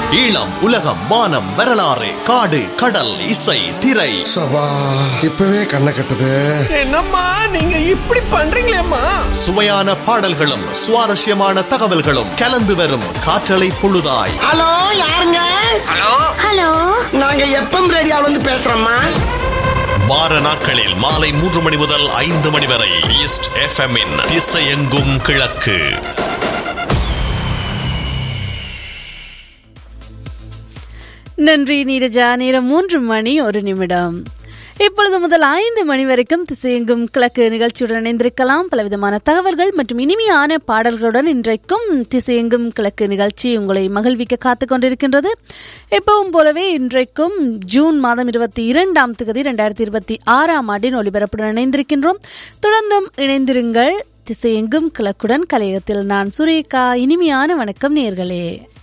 ஈழம் உலகம் வானம் வரலாறு காடு கடல் இசை திரை சபா இப்பவே கண்ணை கட்டுது என்னம்மா நீங்க இப்படி பண்றீங்களேம்மா சுவையான பாடல்களும் சுவாரஸ்யமான தகவல்களும் கலந்து வரும் காற்றலை பொழுதாய் ஹலோ யாருங்க ஹலோ நாங்க எப்பம் ரேடியோல இருந்து பேசுறோம்மா வார நாட்களில் மாலை மூன்று மணி முதல் ஐந்து மணி வரை ஈஸ்ட் எஃப்எம் இன் திசையெங்கும் கிழக்கு நன்றி நீரஜா நேரம் மூன்று மணி ஒரு நிமிடம் இப்பொழுது முதல் ஐந்து மணி வரைக்கும் திசையெங்கும் கிழக்கு நிகழ்ச்சியுடன் இணைந்திருக்கலாம் பலவிதமான தகவல்கள் மற்றும் இனிமையான பாடல்களுடன் இன்றைக்கும் திசையெங்கும் கிழக்கு நிகழ்ச்சி உங்களை மகிழ்விக்க காத்து கொண்டிருக்கின்றது எப்பவும் போலவே இன்றைக்கும் ஜூன் மாதம் இருபத்தி இரண்டாம் தேதி இரண்டாயிரத்தி இருபத்தி ஆறாம் ஆண்டின் ஒளிபரப்புடன் இணைந்திருக்கின்றோம் தொடர்ந்தும் இணைந்திருங்கள் திசையெங்கும் கிழக்குடன் கலையகத்தில் நான் சுரேகா இனிமையான வணக்கம் நேர்களே